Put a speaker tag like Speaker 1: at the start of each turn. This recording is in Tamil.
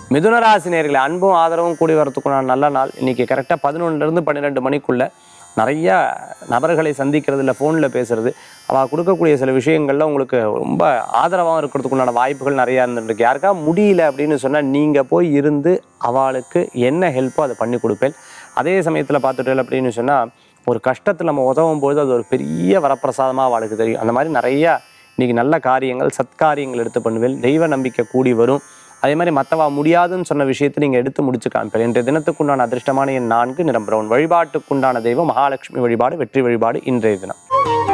Speaker 1: மிதுனராசினியர்களை அன்பும் ஆதரவும் கூடி வரத்துக்குண்டான நல்ல நாள் இன்னைக்கு கரெக்டாக பதினொன்றுலேருந்து பன்னிரெண்டு மணிக்குள்ள நிறைய நபர்களை சந்திக்கிறது இல்லை ஃபோனில் பேசுறது அவள் கொடுக்கக்கூடிய சில விஷயங்கள்ல உங்களுக்கு ரொம்ப ஆதரவாகவும் இருக்கிறதுக்குண்டான வாய்ப்புகள் நிறையா இருந்துருக்கு யாருக்கா முடியல அப்படின்னு சொன்னால் நீங்கள் போய் இருந்து அவளுக்கு என்ன ஹெல்ப்போ அதை பண்ணி கொடுப்பேன் அதே சமயத்தில் பார்த்துட்டு அப்படின்னு சொன்னால் ஒரு கஷ்டத்தில் நம்ம உதவும் போது அது ஒரு பெரிய வரப்பிரசாதமாக அவளுக்கு தெரியும் அந்த மாதிரி நிறையா இன்னைக்கு நல்ல காரியங்கள் சத்காரியங்கள் எடுத்து பண்ணுவேன் தெய்வ நம்பிக்கை கூடி வரும் அதே மாதிரி மற்றவா முடியாதுன்னு சொன்ன விஷயத்தை நீங்கள் எடுத்து முடிச்சு காமிப்பேன் இன்றைய தினத்துக்குண்டான அதிர்ஷ்டமான என் நான்கு நிறம் பிரவுன் வழிபாட்டுக்குண்டான தெய்வம் மகாலட்சுமி வழிபாடு வெற்றி வழிபாடு இன்றைய தினம்